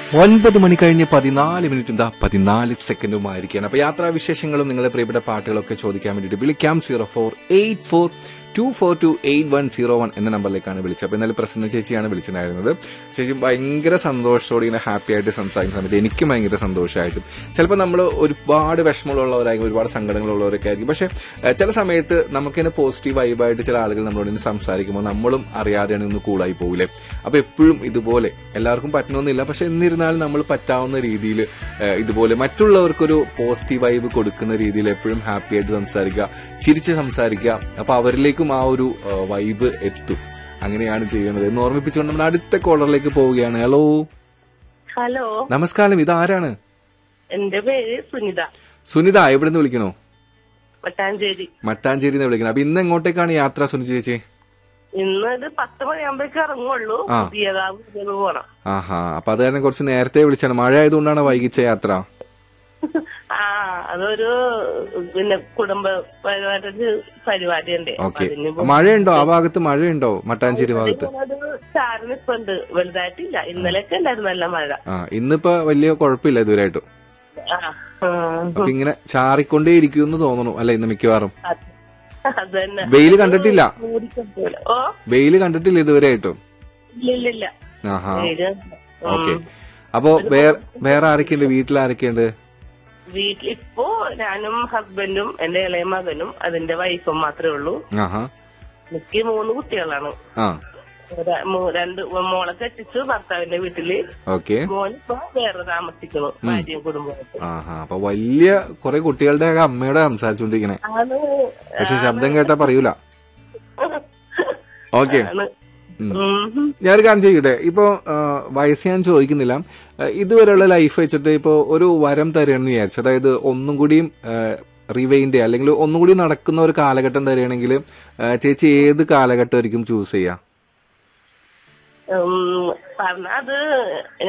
ഒൻപത് മണി കഴിഞ്ഞ് പതിനാല് മിനിറ്റ് എന്താ പതിനാല് സെക്കൻഡുമായിരിക്കുകയാണ് അപ്പൊ യാത്രാ വിശേഷങ്ങളും നിങ്ങളുടെ പ്രിയപ്പെട്ട പാട്ടുകളൊക്കെ ചോദിക്കാൻ വേണ്ടിയിട്ട് വിളിക്കാം zero four eight four two four two eight one zero one എന്ന നമ്പറിലേക്കാണ് വിളിച്ചത് അപ്പൊ എന്നാലും പ്രസന്ന ചേച്ചിയാണ് വിളിച്ചിട്ടുണ്ടായിരുന്നത് ചേച്ചി ഭയങ്കര സന്തോഷത്തോടെ ഇങ്ങനെ ഹാപ്പി ആയിട്ട് സംസാരിക്കുന്ന സമയത്ത് എനിക്കും ഭയങ്കര സന്തോഷമായിട്ടും ചിലപ്പോൾ നമ്മൾ ഒരുപാട് വിഷമമുള്ളവരായിരിക്കും ഒരുപാട് സങ്കടങ്ങളുള്ളവരൊക്കെ ആയിരിക്കും പക്ഷെ ഏഹ്, ചില സമയത്ത് നമുക്കിങ്ങനെ പോസിറ്റീവ് വൈബായിട്ട് ചില ആളുകൾ നമ്മളോട് ഇങ്ങനെ സംസാരിക്കുമ്പോൾ നമ്മളും അറിയാതെയാണ് ഒന്ന് കൂളായി പോകില്ലേ അപ്പൊ എപ്പോഴും ഇതുപോലെ എല്ലാവർക്കും പറ്റണമെന്നില്ല പക്ഷെ എന്നിരുന്നാലും നമ്മൾ പറ്റാവുന്ന രീതിയിൽ ഇതുപോലെ മറ്റുള്ളവർക്കൊരു പോസിറ്റീവ് വൈബ് കൊടുക്കുന്ന രീതിയിൽ എപ്പോഴും ഹാപ്പി ആയിട്ട് സംസാരിക്കുക ചിരിച്ച് സംസാരിക്കുക അപ്പൊ അവരിലേക്കും ആ ഒരു വൈബ് എത്തും അങ്ങനെയാണ് ചെയ്യുന്നത് എന്ന് ഓർമ്മിപ്പിച്ചുകൊണ്ട് നമ്മൾ അടുത്ത കോളറിലേക്ക് പോവുകയാണ് ഹലോ ഹലോ നമസ്കാരം ഇതാരാണ് എന്റെ പേര് സുനിത സുനിത എവിടെ നിന്ന് വിളിക്കണോ മട്ടാഞ്ചേരി മട്ടാഞ്ചേരി നിന്ന് വിളിക്കണം അപ്പൊ ഇന്ന് എങ്ങോട്ടേക്കാണ് യാത്ര സുനിത ചേച്ചി ഇന്ന് ഒരു പത്ത് മണിയാകുമ്പോഴേക്ക് ഇറങ്ങുള്ളൂ ആ. പുതിയതാവ് പുതിയത് പോണം ആഹാ അപ്പൊ അത് കാരണം കുറച്ച് നേരത്തെ വിളിച്ചാണ് മഴ ആയതുകൊണ്ടാണ് വൈകിച്ച യാത്ര ആ അതൊരു പിന്നെ കുടുംബ പരിപാടി പരിപാടി ഉണ്ട് ഓക്കെ മഴയുണ്ടോ ആ ഭാഗത്ത് മഴയുണ്ടോ മട്ടാഞ്ചേരി ഭാഗത്ത് ചാറ് നിപ്പുണ്ട് വലുതായിട്ടില്ല ഇന്നലെയൊക്കെ ഉണ്ടായിരുന്നു നല്ല മഴ ആ ഇന്നിപ്പോ വലിയ കുഴപ്പമില്ല ഇതുവരായിട്ടും ആ ആ. അപ്പൊ ഇങ്ങനെ ചാറിക്കൊണ്ടേ ഇരിക്കുമെന്ന് തോന്നുന്നു അല്ല ഇന്ന് മിക്കവാറും അത് അത് തന്നെ വെയില് കണ്ടിട്ടില്ല മൂടിക്കെട്ടൂല. ഓ വെയില് കണ്ടിട്ടില്ല ഇതുവരെയായിട്ടും ഇല്ലില്ലില്ല ആഹാ വെയില് ഉം. ഓക്കെ അപ്പോ വേറെ വേറെ ആരൊക്കെയുണ്ട് വീട്ടിൽ ആരൊക്കെയുണ്ട് വീട്ടിലിപ്പോ ഞാനും ഹസ്ബൻഡും എന്റെ ഇളയ മകനും അതിന്റെ വൈഫും മാത്രമേ ഉള്ളൂ ആഹാ എനിക്ക് മൂന്ന് കുട്ടികളാണ് ആ ര- മൂ- രണ്ട് മോളെ കെട്ടിച്ചു ഭർത്താവിന്റെ വീട്ടില് ഓക്കെ മോനിപ്പോ വേറെ താമസിക്കുന്നു ഭാര്യയും കുടുംബമായിട്ട് ആഹാ അപ്പൊ വലിയ കുറെ കുട്ടികളുടെ ഒക്കെ അമ്മയോടെ സംസാരിച്ചുകൊണ്ടിരിക്കണേ ആണ് പക്ഷെ ശബ്ദം കേട്ടാ പറയൂല ഓക്കെ ആണ് ഉം. ഞാനൊരു കാര്യം ചെയ്യട്ടെ ഇപ്പോ ആ, വയസ്സ് ഞാൻ ചോദിക്കുന്നില്ല ആ, ഇതുവരെയുള്ള ലൈഫ് വെച്ചിട്ട് ഇപ്പോ ഒരു വരം തരുകയാണെന്ന് വിചാരിച്ചു അതായത് ഒന്നും കൂടിയും റിവൈൻഡ് അല്ലെങ്കിൽ ഒന്നും കൂടി നടക്കുന്ന ഒരു കാലഘട്ടം തരികയാണെങ്കിൽ ആ, ചേച്ചി ഏത് കാലഘട്ടമായിരിക്കും ചൂസ് ചെയ്യുക ഉം, പറഞ്ഞ അത്